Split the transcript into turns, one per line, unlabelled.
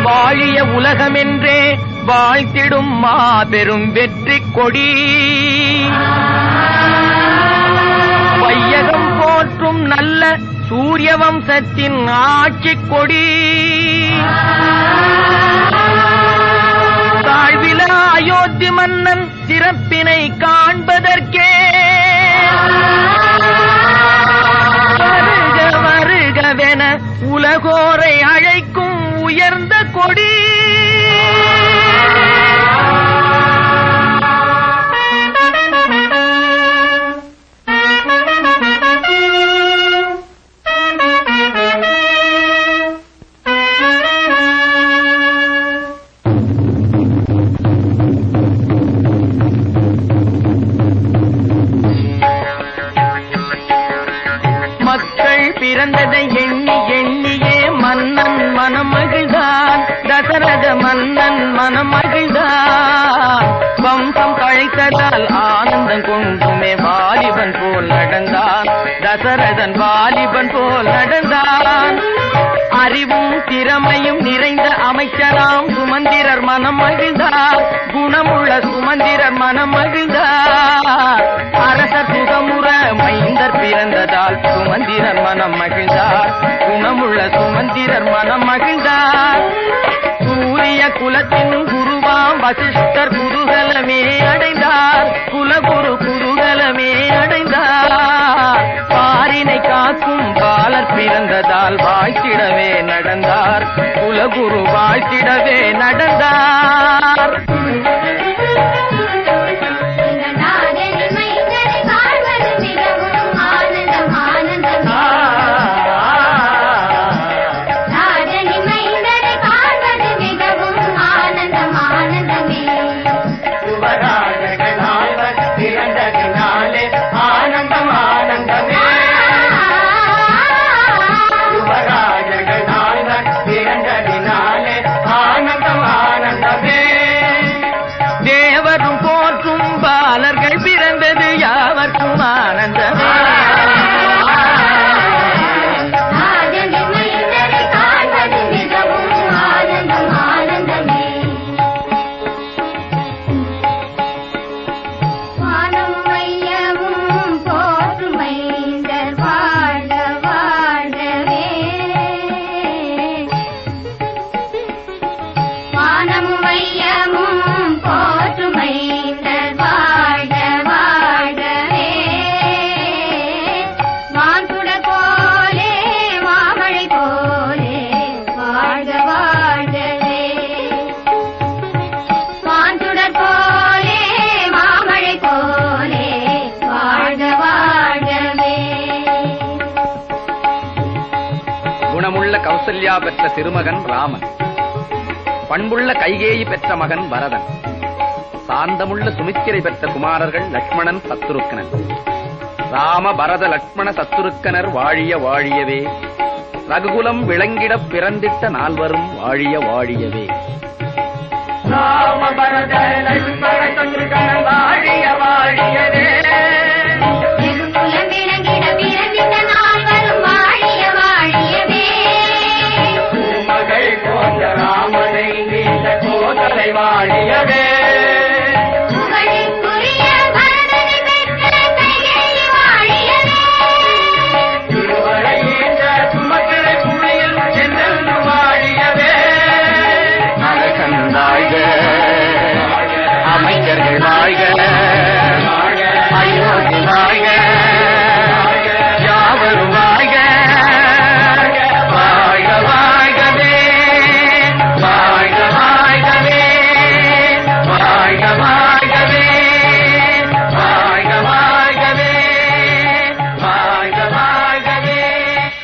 வாழிய உலகமென்றே வாழ்த்திடும் மாபெரும் வெற்றி கொடி வையகம் போற்றும் நல்ல சூரிய வம்சத்தின் ஆட்சி கொடி தாழ்வில அயோத்தி மன்னன் சிறப்பினை காண்பதற்கே வருக வருகவென உலகோரை அழைக்கும் உயர்ந்த கொடி மக்கள் பிறந்ததை எண்ணி எண்ணியே மன்னன் மனம் மகிழ்ந்தான் தசரத மன்னன் மனம் மகிழ்ந்தான் வம்சம் கழைத்ததால் ஆனந்தம் கொண்டுமே வாலிபன் போல் நடந்தான் தசரதன் வாலிபன் போல் நடந்தான் அறிவும் திறமையும் நிறைந்த அமைச்சராம் சுமந்திரர் மனம் மகிழ்ந்தார் குணமுள்ள சுமந்திரர் மனம் மகிழ்ந்தார் அரசர் சுகமுற மைந்தர் பிறந்ததால் சுமந்திரர் மனம் மகிழ்ந்தார் குணமுள்ள சுமந்திரர் மனம் மகிழ்ந்தார் சூரிய குலத்தின் குருவாம் வசிஷ்டர் குதூகலமே அடைந்தார் குலகுரு குதூகலமே அடைந்தார் பாரினை காக்கும் பாலர் பிறந்ததால் வாழ்த்திடவே நடந்தார் குலகுரு வாழ்த்திடவே நடந்தார்
இந்த நாதனி மைந்தரை வாழ்வது மிகவும் ஆனந்தம் ஆனந்தமே நாதனி மைந்தரை வாழ்வது மிகவும் ஆனந்தம் ஆனந்தமே
யுவராஜர்கள் நால்வர் பிறந்ததினாலே ஆனந்தம் ஆனந்தமே யுவராஜர்கள் நால்வர் பிறந்ததினாலே ஆனந்தம் ஆனந்தமே தேவரும் போற்றும் பாலர்கள் பிறந்தது யாவர்க்கும் ஆனந்தமே
நாதனி மைந்தரை வாழ்வது மிகவும் ஆனந்தம் ஆனந்தமே வானம் மையமும் போற்றும் மைந்தர் வாழ வாழவே வானமும் மையமும் போற்றும் மைந்தர் வாழ வாழவே வான்சுடர் போலே மாமழை போலே வாழ்க வாழ்கவே வான்சுடர் போலே மாமழை போலே வாழ்க வாழ்கவே
குணமுள்ள கௌசல்யா பெற்ற திருமகன் ராமன் பண்புள்ள கைகேயி பெற்ற மகன் பரதன் சாந்தமுள்ள சுமித்திரை பெற்ற குமாரர்கள் லக்ஷ்மணன் சத்துருக்கனன் ராம பரத லக்ஷ்மண சத்துருக்கனர் வாழிய வாழியவே ரகுகுலம் விளங்கிடப் பிறந்திட்ட நால்வரும் வாழிய வாழியவே
ராம பரத லட்சுமண சத்ருகணன் வாழிய வாழியவே
வெகுகுலம் விளங்கிட பிறந்திட்ட நால்வரும் வாழிய வாழியவே
மகள் போன்ற ராமனை நீண்ட கோதலை வாழியவே
புகழுக்குரிய பரதனை பெற்ற கைகேயி வாழியவே
திருவரை ஈன்ற சுமக்கிரை புள்ளியில் என்றென்று வாழியவே அரசன் வாழ்க அமைச்சர்கள் வாழ்க